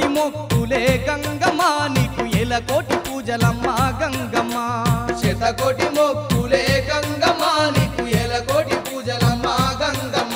మొక్కులే గంగమ్మ నీకు ఎలకోటి పూజలమ్మ గంగమ్మ శతకోటి మొక్కులే గంగమ్మ నీకు ఎలకోటి పూజలమ్మ గంగమ్మ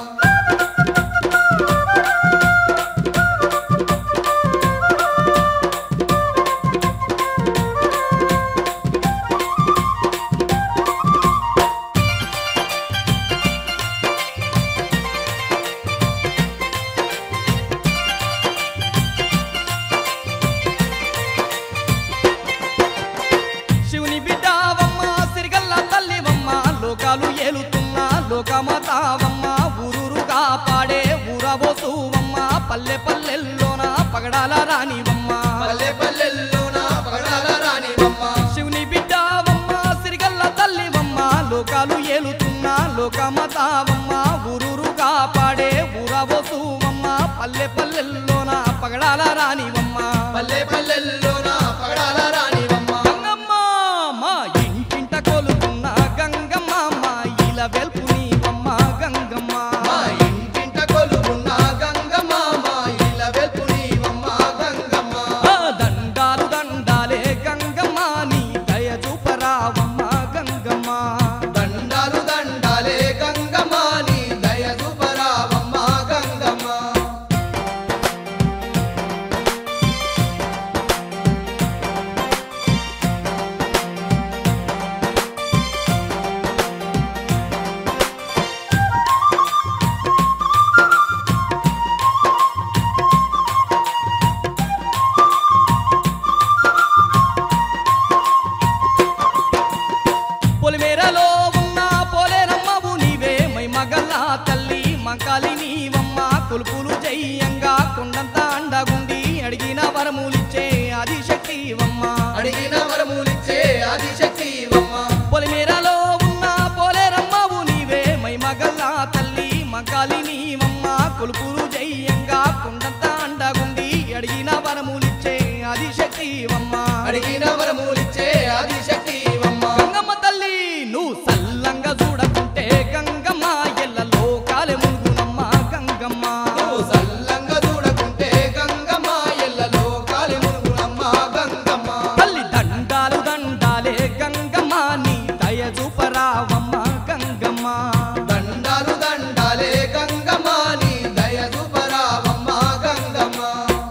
శివుని బిడ్డావమ్మ సిరిగల్ల తల్లివమ్మ లోకాలు ఏలుతున్న లోకమతావమ్మ ఊరూరుగా పాడే ఊరబోసువమ్మ పల్లె పల్లెల్లోన పగడాల రానివమ్మ పల్లె పల్లెల్లోన పగడాల రానివమ్మ శివుని బిడ్డావమ్మ సిరిగల్ల తల్లివమ్మ లోకాలు ఏలుతున్న లోకమతావమ్మ ఊరూరుగా పాడే ఊరబోసువమ్మ పల్లె పల్లెల్లోన పగడాల రానివమ్మ పల్లె పల్లెల్లోన పగడాల రానివమ్మ గంగమ్మ మా ఇంటింట కొలుతున్న గంగమ్మ మా ఇల వెల్పు నీవమ్మ గంగమ్మ మా ఇంటింట కొలువున్న గంగమ్మ మా ఇళ్ళ వెల్పు నీవమ్మ గంగమ్మ ఆ దండాలు దండాలే గంగమ్మ నీ దయ చూపరావమ్మ గంగమ్మ దండాలు దండాలే గంగమ్మ నీ దయ చూపరావమ్మ గంగమ్మ పొలిమేరలో ఉన్న పోలేనమ్మవు నీవే మై మగల్ల తల్లి మంకాలి నీవమ్మ కొలుపులు జయ్యంగా కొండంత అండగుండి అడిగిన వరములిచ్చే ఆదిశక్తివమ్మ అడిగిన వరములిచ్చే ఆదిశక్తివమ్మ పొలిమేరలో ఉన్న పోలేరమ్మవు నీవే మై మగల్ల తల్లి మగాలి నీవమ్మ కొలుపులు జయ్యంగా కొండంత అండగుండి అడిగిన వరములిచ్చే ఆదిశక్తివమ్మ అడిగిన వరములిచ్చే ఆదిశక్తివమ్మ గంగమ్మ తల్లి నువ్వు సల్లంగా చూడకుంటే గంగమ్మ ఎల్ల లోకాలే మునుగునమ్మ గంగమ్మ నువ్వు సల్లంగా చూడకుంటే గంగమ్మ ఎల్ల లోకాలి మునుగునమ్మ గంగమ్మ తల్లి దండాలు దండాలే గంగమ్మ నీ దయ చూపరావమ్మ గంగమ్మ దండాలు దండాలే గంగమ్మ నీ దయ చూపరావమ్మ గంగమ్మ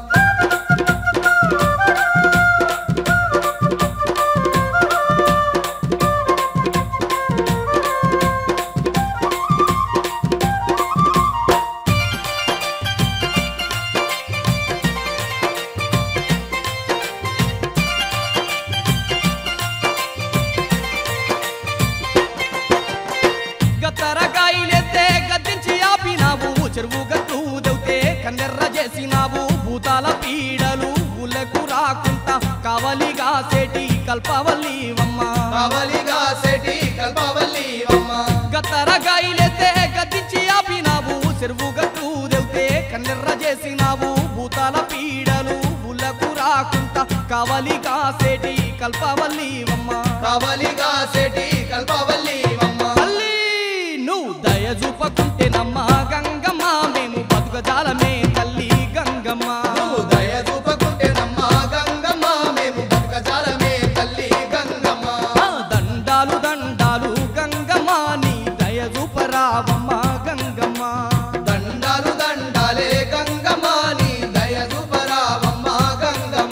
గత్తరకాయలేస్తే గద్దించి ఆపినావు చెరువు గట్టు దెవుతే కన్నెర్ర చేసినావు భూతాల పీడలు ఊళ్ళకు రాకుంటా కావలిగా సేటి కల్పవల్లివమ్మ కావలిగా సెటి కల్పవల్లివమ్మ గత్తరకాయలేస్తే గద్దించి ఆపినావు చెరువు గట్టు దెవుతే కన్నెర్ర చేసినావు భూతాల పీడలు ఊళ్ళకు రాకుంటా కావలిగా సేటి కల్పవల్లివమ్మ కావలిగా సెటి కల్పవల్లివమ్మ తల్లి నువ్వు దయ చూపకుంటే నమ్మ గంగమ్మ మేము బతుకజాలమే తల్లి గంగమ్మ నువ్వు దయ చూపకుంటే నమ్మ గంగమ్మ మేము బతుకజాలమే తల్లి గంగమ్మ ఆ దండాలు దండాలు గంగమ్మ నీ దయ చూపరావమ్మ గంగమ్మ దండాలు దండాలే గంగమ్మ నీ దయ చూపరావమ్మ గంగమ్మ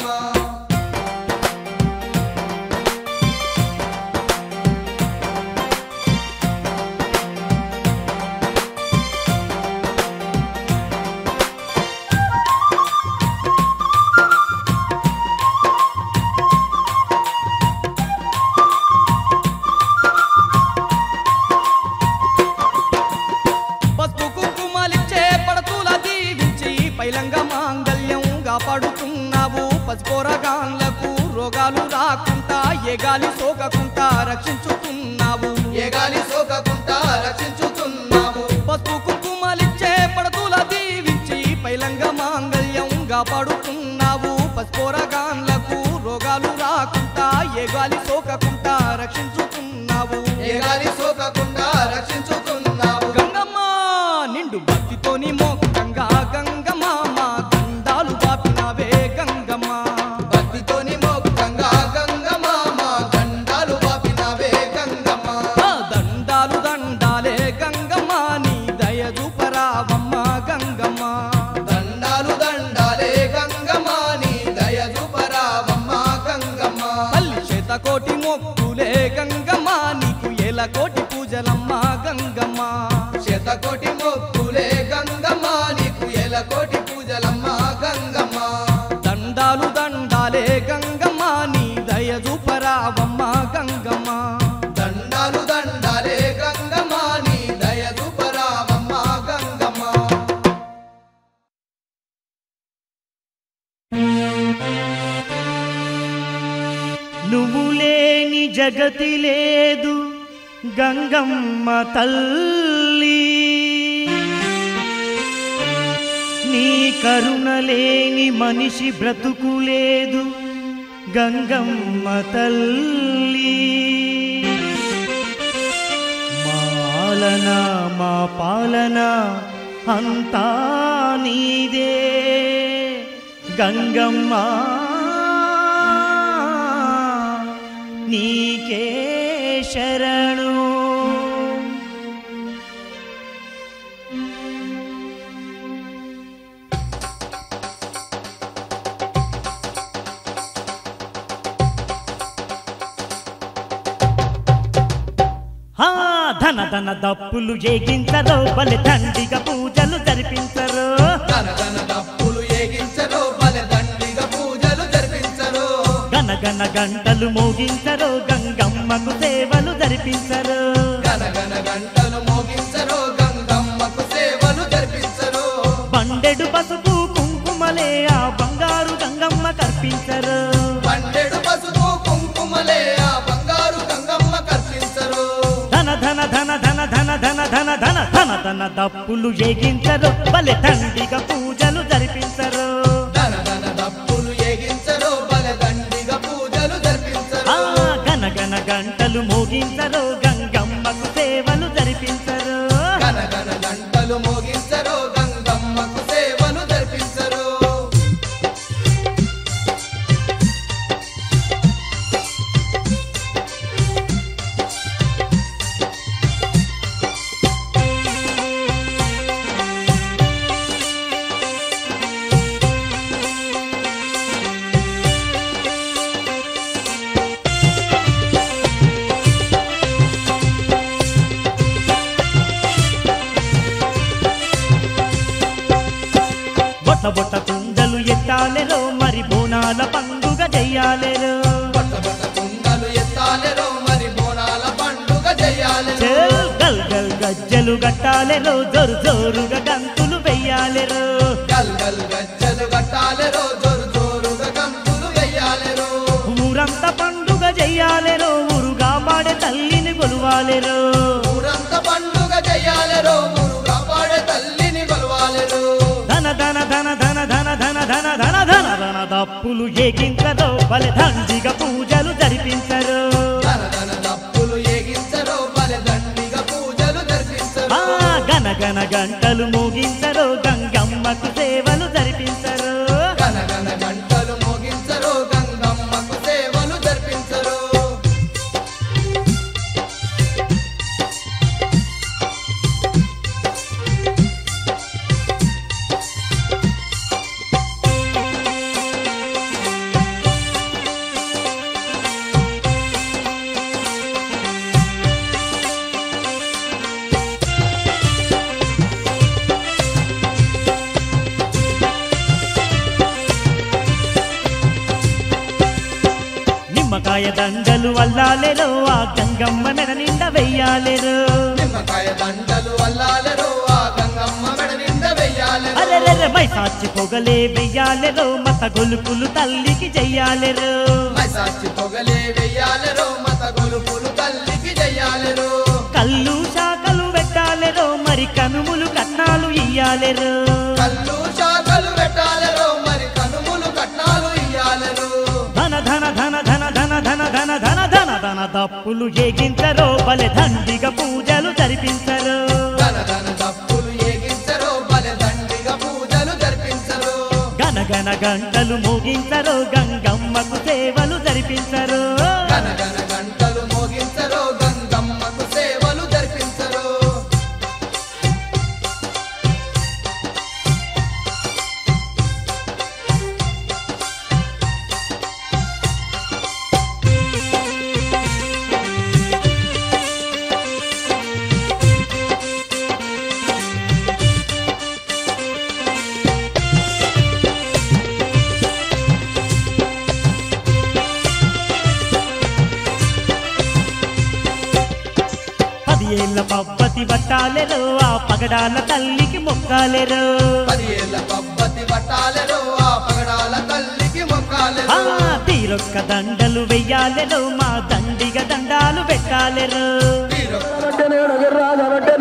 పసుపు కుంకుమలిచ్చే పడతుల దీవించి పైలంగ మాంగళ్యం కాపాడుతున్నావు పసిపోరగాన్లకు రోగాలు రాకుండా ఏ గాలి సోకకుండా రక్షించుతున్నావు ఏ గాలి సోకకుండా రక్షించుతున్నావు పసుపు కుంకుమలిచ్చే పడతుల దీవించి పైలంగ మాంగళ్యం కాపాడుతున్నావు పసిపోరగాన్లకు రోగాలు రాకుండా ఏ గాలి సోకకుండా రక్షించుతున్నావు ఏ గాలి సోకకుండా రక్షించుతున్నావు గంగమ్మ నిండు భక్తితోని మోక్కంగా గంగమ్మ మా గండాలు బాపినావే చూపరావమ్మ గంగమ్మ దండాలు దండాలే గంగమ్మ నీ దయ చూపరావమ్మ గంగమ్మ తల్లి శతకోటి మొక్కులే గంగమ్మ నీకు ఎల కోటి పూజలమ్మ గంగమ్మ శతకోటి మొక్కులే గంగమ్మ నీకు ఎలకోటి పూజలమ్మ గంగమ్మ దండాలు దండాలే గంగమ్మ నీ దయ చూపరావమ్మ గంగమ్మ దండాలు దండాలే గంగమ్మ నీ దయ చూపరావమ్మ గంగమ్మ నువ్వు లేని జగతి లేదు గంగమ్మ తల్లి నీ కరుణ లేని మనిషి బ్రతుకు లేదు గంగమ్మ తల్లి మాలన మా పాలన అంతా నీదే గంగమ్మ నీకే శరణు హా ధన ధన దప్పులు ఏగించరో బలి దండిగా పూజలు జరిపించరు ధన ధన డప్పులు ఏగించరు బల దండిగా పూజలు జరిపించరు గన గన గంటలు మోగించరు గంగమ్మకు సేవలు జరిపించరు గనగన గంటలు మోగించరు గంగమ్మకు సేవలు జరిపించరు బండెడు పసుపు కుంకుమలే ఆ బంగారు గంగమ్మ కర్పించరు పండెడు పసుపు కుంకుమలే ఆ బంగారు గంగమ్మ కర్పించరు ధన ధన ధన ధన ధన ధన ధన ధన ధన ధన దప్పులు ఏగించరు బలి దండిగా పూజలు జరిపించరు ధన ధన డప్పులు ఏగించరు బల దండిగా పూజలు జరిపించరు ఆ గన గన గంటలు మోగించరు గంగమ్మకు సేవలు జరిపించరు గనగన గంటలు మోగించరు గంగమ్మకు సేవలు జరిపించరు బొట్ట బొట్ట కుండలు ఎత్తాలెరో మరి బోనాల పండుగ చెయ్యాలెరో బట్ట బట్ట కుండలు ఎత్తాలెరో మరి బోనాల పండుగ చెయ్యాలెరో చెల్ గల్ గల్ గజ్జలు గట్టాలెరో జోరు జోరుగా గంతులు వెయ్యాలెరో గల్ గల్ గజ్జలు కట్టాలెరో జోరు జోరుగా గంతులు వెయ్యాలెరో ఊరంతా పండుగ చెయ్యాలెరో ఊరుగా పాడే తల్లిని కొలువాలెరో ఊరంతా పండుగ చెయ్యాలెరో మురుగా పాడే తల్లిని కొలవాలెరో ధన ధన ధన ధన ధన ధన ధన ధన ధన ధన దప్పులు ఏగించరో బలి దండిగా పూజలు జరిపించరు ధన ధన దప్పులు ఏగించరో బలె దండిగా పూజలు జరిపించరు ఆ గన గన గంటలు మోగించరు గంగమ్మకు సేవలు జరిపించరు గనగన గంటలు మోగించరు గంగమ్మకు సేవలు జరిపించరు నిమ్మకాయ దండలు అల్లాలెరో ఆ గంగమ్మ మెడ నిండా వెయ్యాలెరో నిమ్మకాయ దండలు అల్లాలెరో ఆ గంగమ్మ మెడ నిండా వెయ్యాలెరో అరెరెరె మైసాచి పొగలే వెయ్యాలెరో మత గొలుపులు తల్లికి చెయ్యాలెరో మైసాచి పొగలే వెయ్యాలెరో మత గొలుపులు తల్లికి చెయ్యాలెరో కళ్ళు శాఖలు పెట్టాలెరో మరి కనుములు కట్నాలు ఇయ్యాలెరో కళ్ళు శాఖలు పెట్టాలెరో మరి కనుములు కట్నాలు ఇయ్యాలెరో ధన ధన ధన ధన ధన ధన ధన ధన ధన ధన దప్పులు ఏగించరో బలె దండిగా పూజలు జరిపించరు ధన ధన దప్పులు ఏగించరో బలె దండిగా పూజలు జరిపించరు గన గన గంటలు మోగించరు గంగమ్మకు సేవలు జరిపించరు గనగన గంటలు మోగించరో గంగమ్మకు సేవలు జరిపించరు ఏళ్ళ పబ్బతి పట్టాలెరో ఆ పగడాల తల్లికి మొక్కాలెరో పది ఏళ్ళ పబ్బతి పట్టాలెరో ఆ పగడాల తల్లికి మొక్కాలెరో ఆ తీరొక్క దండలు వెయ్యాలెరో మా దండిగ దండాలు పెట్టాలెరో వీరొక్క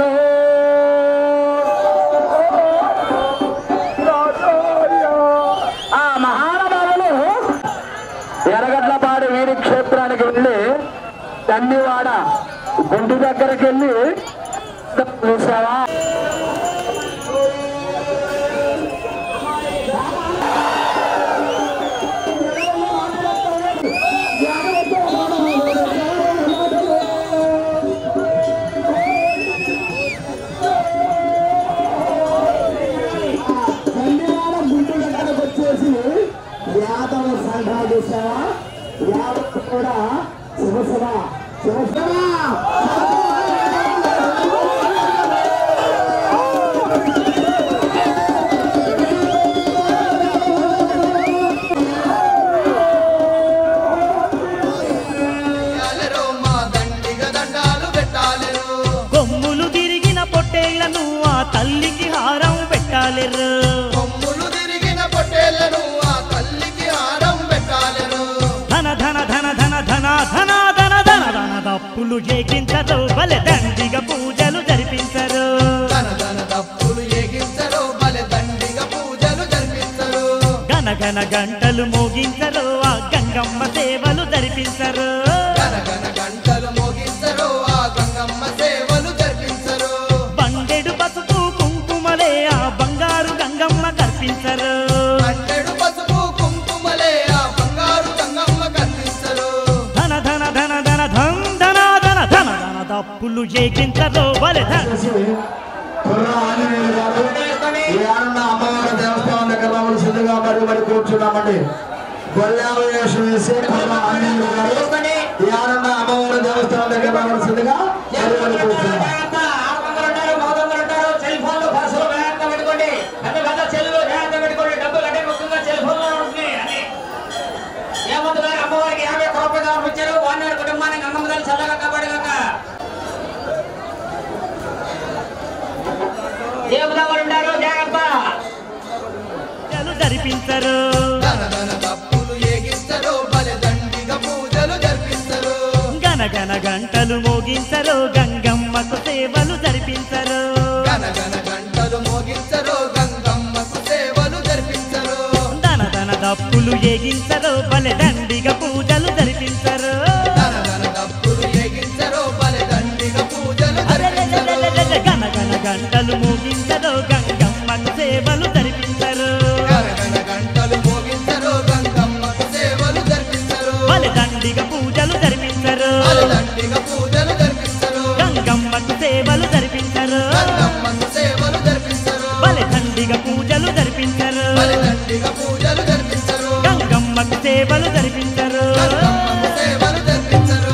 ఆ మహానుభావులు ఎరగడ్లపాడు వీరి క్షేత్రానికి వెళ్ళి దండివాడ గుంటి దగ్గరికి వెళ్ళి చూసావా దండివాడ గుంటి దగ్గరకు వచ్చేసి యాదవ సంఘాలు చూసావా యాదవ్ కూడా శివసభ శివసభ పెట్టాలెరో మా దండిగ దండాలు పెట్టాలెరో కొమ్ములు తిరిగిన పొట్టేళ్లను ఆ తల్లికి హారం పెట్టాలెరో కొమ్ములు తిరిగిన పొట్టేళ్లను ఆ తల్లికి హారం పెట్టాలెరో ధన ధన ధన ధన ధన ధన ధన ధన ధన దప్పులు ఏకించరు బలె దండిగ పూజలు జరిపించరు తన తన తప్పులు ఏగించరు బలె దండిగ పూజలు జరిపించరు గన గన గంటలు మోగించరు ఆ గంగమ్మ సేవలు జరిపించరు గనగన గంటలు మోగించరు ఆ గంగమ్మ సేవలు జరిపించరు బండెడు పసుపు కుంకుమలే ఆ బంగారు గంగమ్మ కర్పించరు పండెడు పసుపు కుంకుమలే ఆ బంగారు గంగమ్మ కనిపించరు ధన ధన ధన ధన ధన్ ధన ధన ధన ధన దప్పులు ఏకించరు బలె ధన ఏడన్న అమ్మవారి దేవస్థానం దగ్గర రావాల్సిందిగా మరి మరి కూర్చున్నామండి గొల్లాల వేషం వేసి కుర్ర ఆంజనేయులు గారు ఏడన్న అమ్మవారి దేవస్థానం దగ్గర రావాల్సిందిగా మరి మరి కూర్చున్నాం అమ్మవారికి యాభై రూపాయలు ఇచ్చారు వాడినాడు కుటుంబానికి అమ్మమ్మ తల్లి చల్లగా కాపాడుగాక దేవుడా వాళ్ళు ఉంటారు జాగ్రత్త పూజలు జరిపించరు తన తన తప్పులు ఏగించరు బలె దండిగ పూజలు జరిపిస్తారు గన గన గంటలు మోగించరు గంగమ్మకు సేవలు జరిపించరు గనగన గంటలు మోగించరు గంగమ్మకు సేవలు జరిపించరు ధన ధన దప్పులు ఏగించరు బలె దండిగ పూజలు జరిపించరు తన తన తప్పులు ఏగించరు బలె దండిగ పూజలు జరిపించరు అరెరెరెరెరెరె గన గన గంటలు మోగించరు గంగమ్మకు సేవలు జరిపించరు గనగన గంటలు మోగించరు గంగమ్మకు సేవలు జరిపించరు బలె దండిగ పూజలు జరిపించరు బలె దండిగ పూజలు జరిపిస్తారు గంగమ్మకు సేవలు జరిపించరు గంగమ్మకు సేవలు జరిపిస్తారు బలె దండిగ పూజలు జరిపించరు బలె దండిగ పూజలు జరిపిస్తారు గంగమ్మకు సేవలు జరిపించరు గంగమ్మకు సేవలు జరిపించరు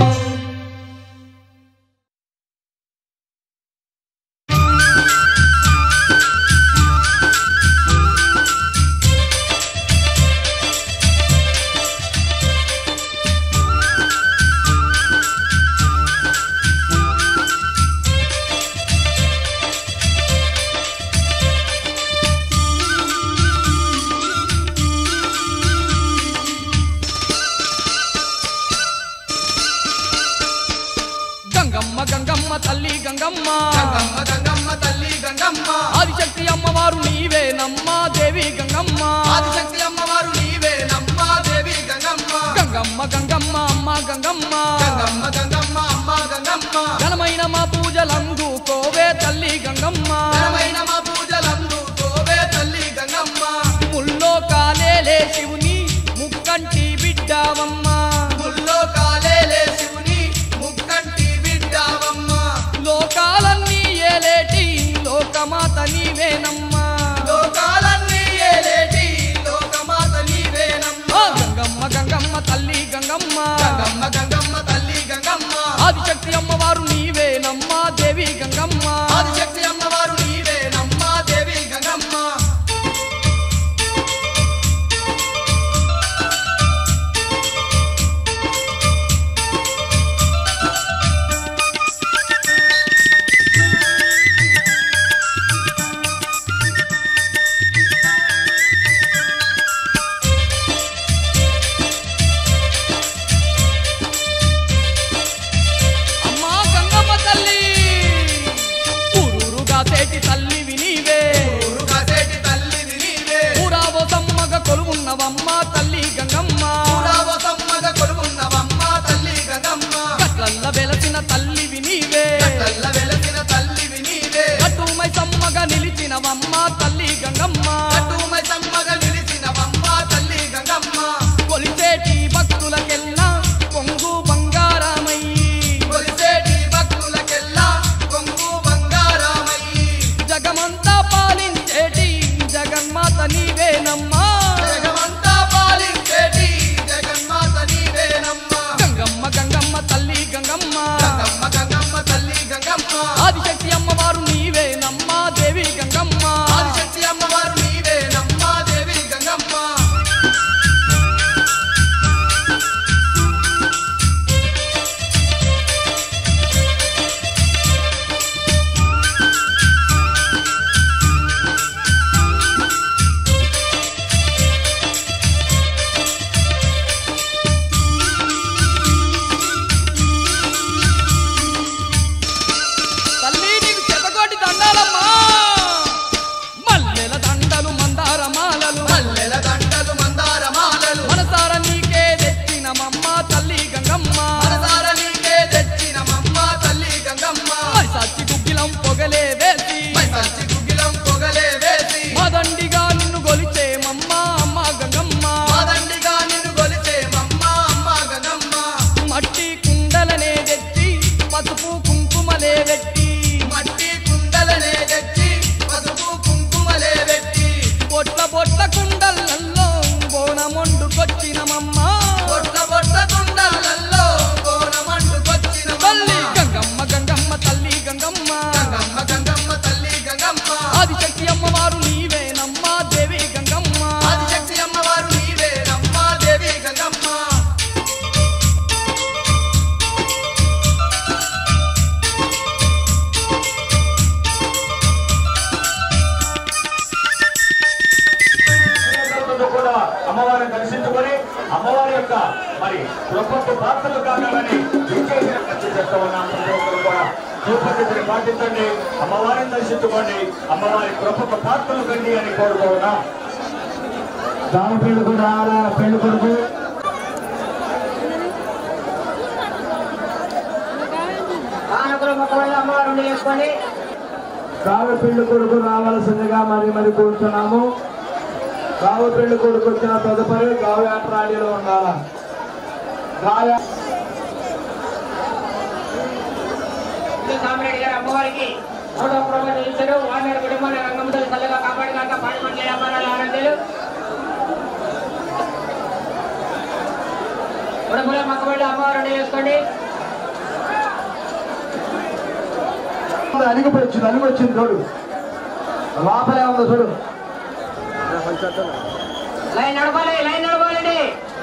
గంగమ్మ గంగమ్మ తల్లి గంగమ్మ గంగమ్మ గంగమ్మ తల్లి గంగమ్మ ఆదిశక్తి అమ్మవారు నీవే నమ్మ దేవి గంగమ్మ ఆదిశక్తి అమ్మవారు నీవే నమ్మ దేవి గంగమ్మ గంగమ్మ గంగమ్మ అమ్మ గంగమ్మ గంగమ్మ గంగమ్మ అమ్మ గంగమ్మ ఘనమైన మా పూజలందుకోవే తల్లి గంగమ్మ ఘనమైన మా పూజలందు తోవే తల్లి గంగమ్మ ముల్లో కాలేలే శివుని ముక్కంటి బిడ్డావమ్మ ముల్లో కాలేలే శివుని ముక్కంటి బిడ్డావమ్మ లోకాలన్నీ ఏలేటి లోకమాత నీవేనమ్మ లోకాలన్నీ ఏలేటి లోకమాత నీవేనమ్మ ఆ గంగమ్మ గంగమ్మ తల్లి గంగమ్మ గంగమ్మ గంగమ్మ తల్లి గంగమ్మ జగమంతా పాలించేటి జగన్మాత నీవేనమ్మా జగమంతా పాలించేటి జగన్మాత నీవేనమ్మా గంగమ్మ గంగమ్మ తల్లి గంగమ్మ గంగమ్మ గంగమ్మ తల్లి గంగమ్మ ఆదిశక్తి అమ్మవారు నీవేనమ్మా దేవి గంగమ్మ ఆదిశక్తి అమ్మవారు నీవేనమ్మా దేవి గంగమ్మ తల్లి నీకు చెతకోటి దండాలమ్మా మల్లెల దండలు మందార మాలలు మల్లెల దండలు మందార మాలలు మనసార నీకే తెచ్చినమమ్మ తల్లి గంగమ్మ మనసార నీకే తెచ్చిన మమ్మ తల్లి గంగమ్మ మరి సచ్చి గుగ్గిలం పొగలే వేసి మైసచ్చి గుగ్గిలం పొగలే వేసి మదండిగా నిన్ను గొలిచేమమ్మ అమ్మ గంగమ్మ మాదండిగా నిన్ను గొలిచే మమ్మ అమ్మ గంగమ్మ మట్టి కుండలనే తెచ్చి పసుపు కుంకుమలే పెట్టి మట్టి కుండలనే తెచ్చి పసుపు కుంకుమలే పెట్టి బొట్ల బొట్ల కుండలల్లో బోనమొండుకొచ్చినమమ్మ బొట్ల బొట్ల కుండలల్లో కోనమంటుకొచ్చిన తల్లి మమ్మ గంగమ్మ గంగమ్మ తల్లి గంగమ్మ గంగమ్మ గంగమ్మ తల్లి గంగమ్మ ఆదిశక్తి అమ్మవారు నీవేనమ్మ దేవి గంగమ్మ ఆదిశక్తి అమ్మవారు నీవేనమ్మ దేవి గంగమ్మ అందరూ కూడా అమ్మవారిని దర్శించుకొని అమ్మవారి యొక్క మరి కృపకు పాత్రలు కావాలని విజయమైన ఖర్చు చేస్తూ ఉన్నాం ప్రతి ఒక్కరు కూడా సూపస్థితిని పాటించండి అమ్మవారిని దర్శించుకోండి అమ్మవారి కృపకు పాత్రలు కండి అని కోరుతూ ఉన్నాం దాని పెళ్లి కూడా ఆడ పెళ్లి కొడుకు కానుకలు మొక్కలు అమ్మవారు చేసుకోండి కావి పెళ్లి కొడుకు రావాల్సిందిగా మరి మరి కూర్చున్నాము కావి పెళ్లి కొడుకు వచ్చిన తదుపరి కావి ఆటరాడిలో ఉండాల గాయ సామిరెడ్డి గారు అమ్మవారికి నూట ఒక్క రూపాయలు ఇచ్చారు వారి కుటుంబాన్ని రంగంతో చల్లగా కాపాడుగాక పాడి పండ్ల వ్యాపారాలు ఆరోగ్యాలు కుటుంబంలో మొక్కబడి అమ్మవారు చేసుకోండి అలిగిపోయి వచ్చింది అలిగి వచ్చింది చూడు లోపలే ఉంది చూడు లైన్ నడపాలి లైన్ నడపాలండి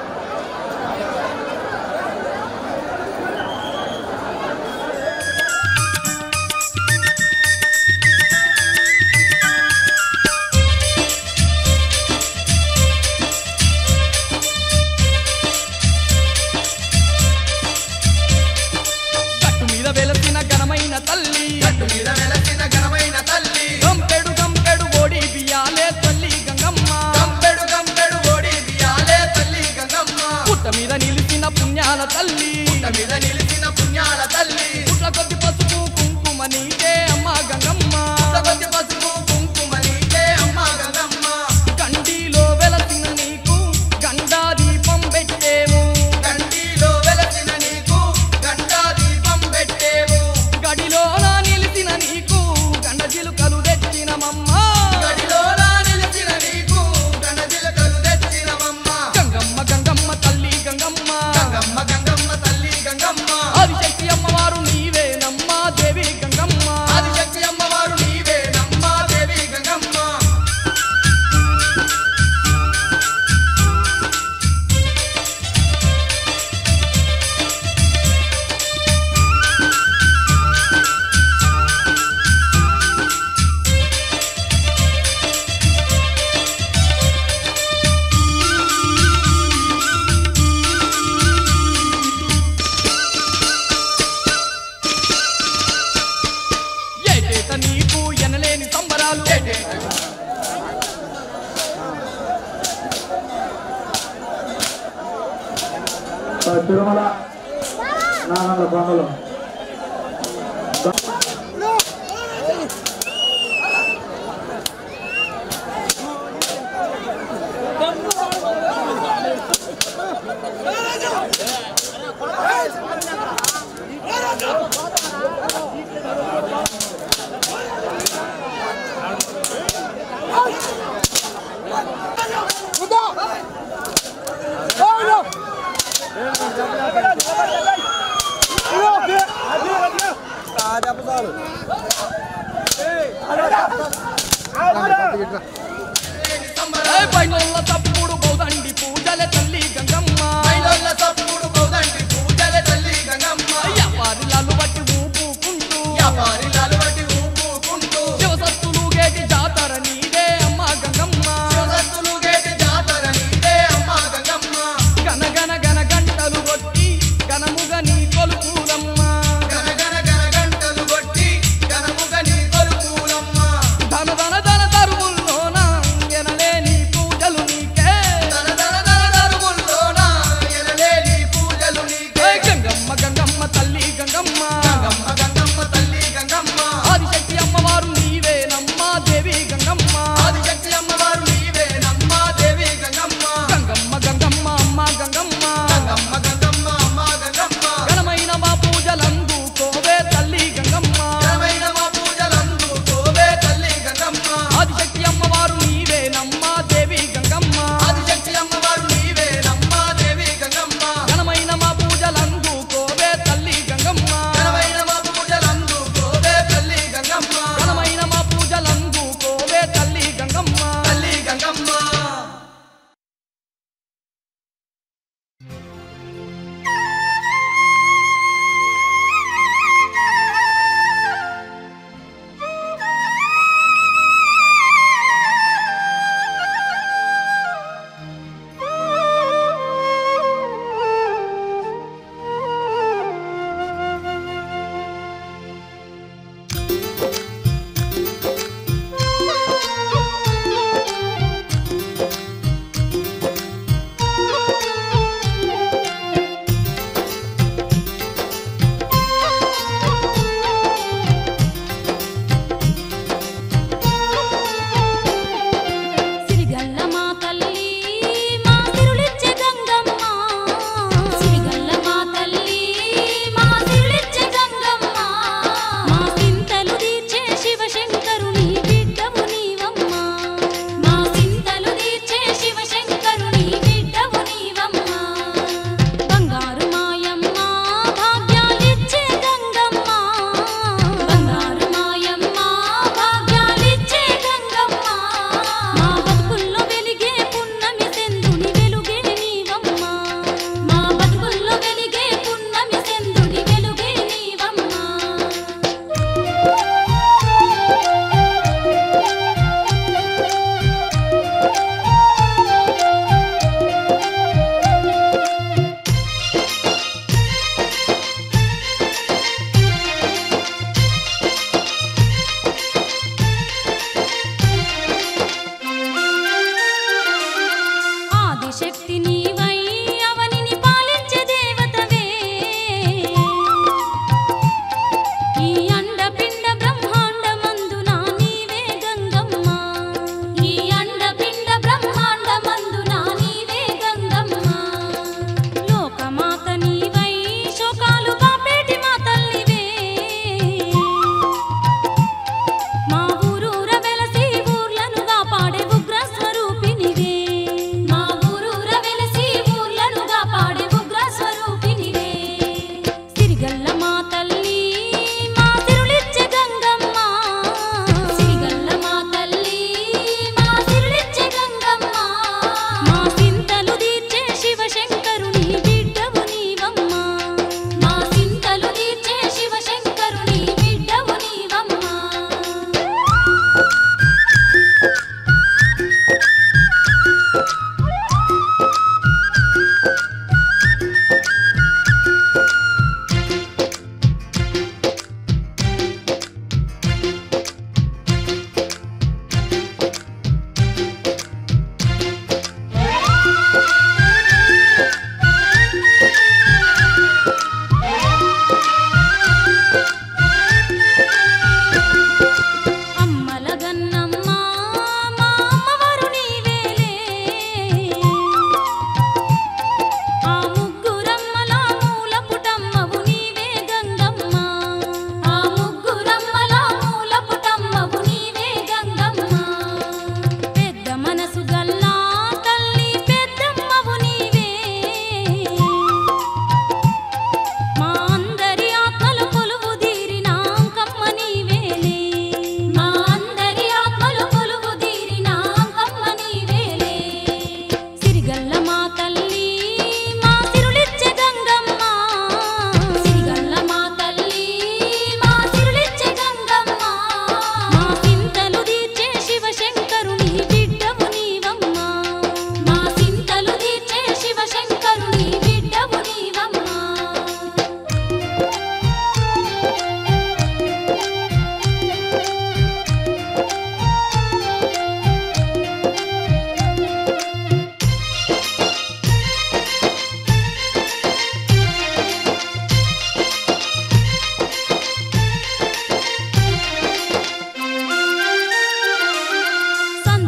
గట్టు మీద వెలసిన ఘనమైన తల్లి గట్టు మీద వెలసిన ఘనమైన తల్లి గంపెడు గంపెడు ఓడి బియ్యాలే తల్లి గంగమ్మ గంపెడు గంపెడు ఓడి బియ్యాలే తల్లి గంగమ్మ పుట్ట మీద నిలిచిన పుణ్యాల తల్లి పుట్ట మీద నిలిచిన పుణ్యాల తల్లి పుట్ల కొద్ది పసుపు కుంకుమ నీకే అమ్మ గంగమ్మ పుట్టకొద్ది పసుపు కుంకుమ నీకే అమ్మ గంగమ్మ కండిలో వెలసిన నీకు గండా దీపం పెట్టేము గండిలో వెలసిన నీకు గంటా దీపం పెట్టేవు గడిలో నా నిలిచిన నీకు గండ జిలుకలు తెచ్చినమమ్మ గడిలో నా నిలిచిన నీకు గణజిలకలు తెచ్చినవమ్మ గంగమ్మ గంగమ్మ తల్లి గంగమ్మ గంగమ్మ గంగమ్మ తల్లి గంగమ్మ ఆదిశక్తి అమ్మవారు నీవేనమ్మ దేవి గంగమ్మ ఆదిశక్తి అమ్మవారు నీవే నమ్మ దేవి గంగమ్మ ఏటేట నీకు ఎనలేని సంబరాలు తిరుమల నాగండ్ల కొండలు ఏ బయలుల్ల తప్పుడు బౌదండి పూజల తల్లి గంగమ్మ మైలోళ్ళ తప్పుడు బౌదండి పూజల తల్లి గంగమ్మ వ్యాపారులాలు బట్టి ఊపుకుంటూ వ్యాపారిలాలు బట్టి ఊపుకుంటూ శివసత్తులు గేటి జాతర నీదే అమ్మ గంగమ్మ శివసత్తులు గేటి జాతర నీదే అమ్మ గంగమ్మ గన గన గన గంటలు కొట్టి గనముగ నీ కొలుపులమ్మ గన గన గన గంటలు కొట్టి గనముగ నీ కొలుపులమ్మ ధన ధన ధన తరువుల్లోన ఎనలేని పూజలు నీకే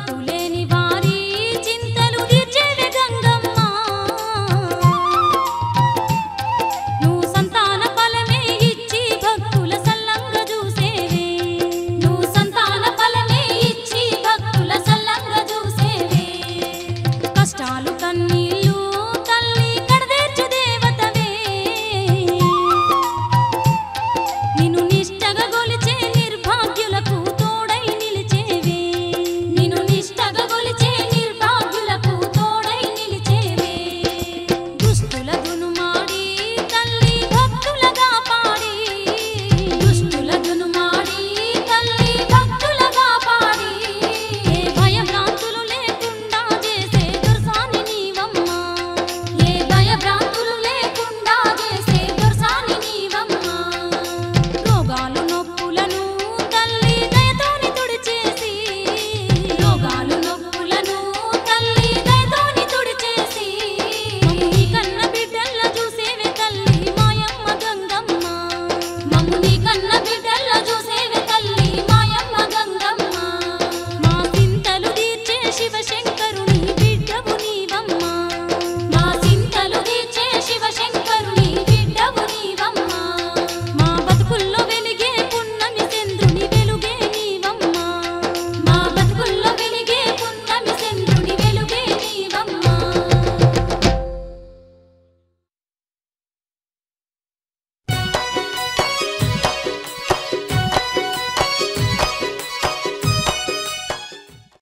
లోటు